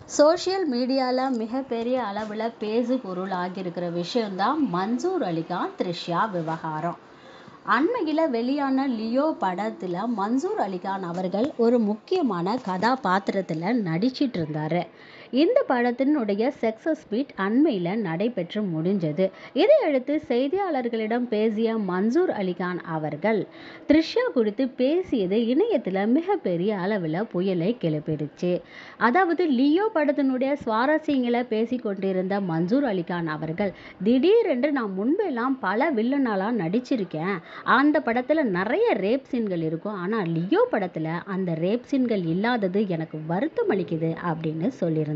social மீடியாவில் மிகப்பெரிய அளவில் பேசு பொருள் ஆகியிருக்கிற விஷயம்தான் மன்சூர் அலிகான் த்ரிஷா விவகாரம் அண்மையில் வெளியான லியோ படத்தில் மன்சூர் அலிகான் அவர்கள் ஒரு முக்கியமான கதாபாத்திரத்தில் நடிச்சிட்டு இருந்தார் இந்த படத்தினுடைய சக்ஸஸ் மீட் அண்மையில் நடைபெற்று முடிஞ்சது இதையடுத்து செய்தியாளர்களிடம் பேசிய மன்சூர் அலிகான் அவர்கள் த்ரிஷா குறித்து பேசியது இணையத்தில் மிகப்பெரிய அளவில் புயலை கிளப்பிடுச்சு அதாவது லியோ படத்தினுடைய சுவாரஸ்யங்களை பேசி கொண்டிருந்த மன்சூர் அலிகான் அவர்கள் திடீரென்று நான் முன்பெல்லாம் பல வில்லனாலாம் நடிச்சிருக்கேன் அந்த படத்தில் நிறைய ரேப் சீன்கள் இருக்கும் ஆனால் லியோ படத்தில் அந்த ரேப் சீன்கள் இல்லாதது எனக்கு வருத்தம் அளிக்குது அப்படின்னு சொல்லியிருந்தார்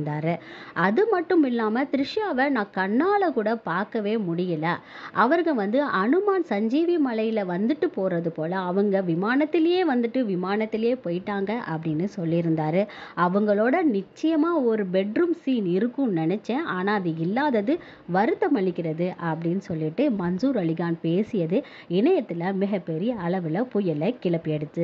அது மட்டும் இல்லாமல் த்ரிஷாவை நான் கண்ணால் கூட பார்க்கவே முடியல அவர்கள் வந்து அனுமான் சஞ்சீவி மலையில் வந்துட்டு போகிறது போல் அவங்க விமானத்திலேயே வந்துட்டு விமானத்திலேயே போயிட்டாங்க அப்படின்னு சொல்லியிருந்தாரு அவங்களோட நிச்சயமாக ஒரு பெட்ரூம் சீன் இருக்கும்னு நினச்சேன் ஆனால் அது இல்லாதது வருத்தம் அளிக்கிறது அப்படின்னு சொல்லிட்டு மன்சூர் அலிகான் பேசியது இணையத்தில் மிகப்பெரிய அளவில் புயலை கிளப்பியெடுத்து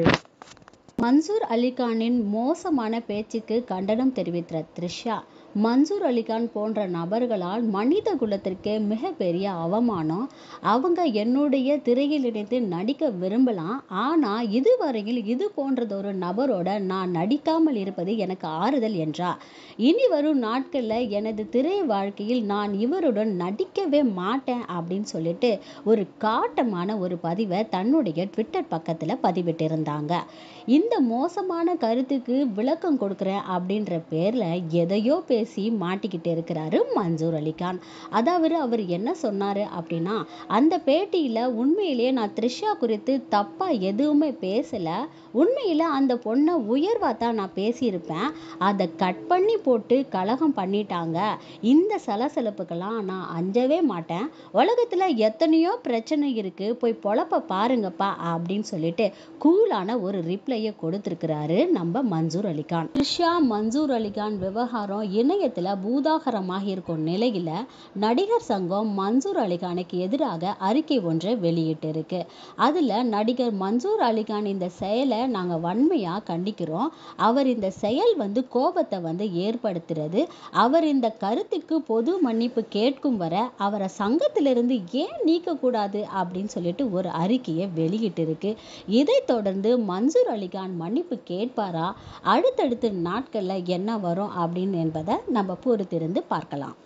மன்சூர் அலிகானின் மோசமான பேச்சுக்கு கண்டனம் தெரிவித்த த்ரிஷா மன்சூர் அலிகான் போன்ற நபர்களால் மனித குலத்திற்கே மிகப்பெரிய அவமானம் அவங்க என்னுடைய திரையில் இணைத்து நடிக்க விரும்பலாம் ஆனால் இதுவரையில் இது போன்றதொரு நபரோட நான் நடிக்காமல் இருப்பது எனக்கு ஆறுதல் என்றார் இனி வரும் நாட்களில் எனது திரை வாழ்க்கையில் நான் இவருடன் நடிக்கவே மாட்டேன் அப்படின்னு சொல்லிட்டு ஒரு காட்டமான ஒரு பதிவை தன்னுடைய ட்விட்டர் பக்கத்தில் பதிவிட்டிருந்தாங்க இந்த மோசமான கருத்துக்கு விளக்கம் கொடுக்குறேன் அப்படின்ற பேரில் எதையோ பேசி மாட்டிக்கிட்டு இருக்கிறாரு மன்சூர் அலிகான் அதாவது அவர் என்ன சொன்னார் அப்படின்னா அந்த பேட்டியில் உண்மையிலேயே நான் த்ரிஷா குறித்து தப்பாக எதுவுமே பேசலை உண்மையில் அந்த பொண்ணை உயர்வாக தான் நான் பேசியிருப்பேன் அதை கட் பண்ணி போட்டு கலகம் பண்ணிட்டாங்க இந்த சலசலப்புக்கெல்லாம் நான் அஞ்சவே மாட்டேன் உலகத்தில் எத்தனையோ பிரச்சனை இருக்குது போய் பொழப்ப பாருங்கப்பா அப்படின்னு சொல்லிட்டு கூலான ஒரு ரிப்ளையை கொடுத்துருக்கிறாரு நம்ம மன்சூர் அலிகான் த்ரிஷா மன்சூர் அலிகான் விவகாரம் இணையத்தில் பூதாகரமாக இருக்கும் நிலையில் நடிகர் சங்கம் மன்சூர் அலிகானுக்கு எதிராக அறிக்கை ஒன்றை வெளியிட்டிருக்கு அதில் நடிகர் மன்சூர் அலிகான் இந்த செயலை நாங்கள் வன்மையாக கண்டிக்கிறோம் அவர் இந்த செயல் வந்து கோபத்தை வந்து ஏற்படுத்துறது அவர் இந்த கருத்துக்கு பொது மன்னிப்பு கேட்கும் வரை அவரை சங்கத்திலிருந்து ஏன் நீக்கக்கூடாது அப்படின்னு சொல்லிட்டு ஒரு அறிக்கையை வெளியிட்டிருக்கு இதைத் தொடர்ந்து மன்சூர் அலிகான் மன்னிப்பு கேட்பாரா அடுத்தடுத்த நாட்களில் என்ன வரும் அப்படின்னு என்பதை நம்ம பொறுத்திருந்து பார்க்கலாம்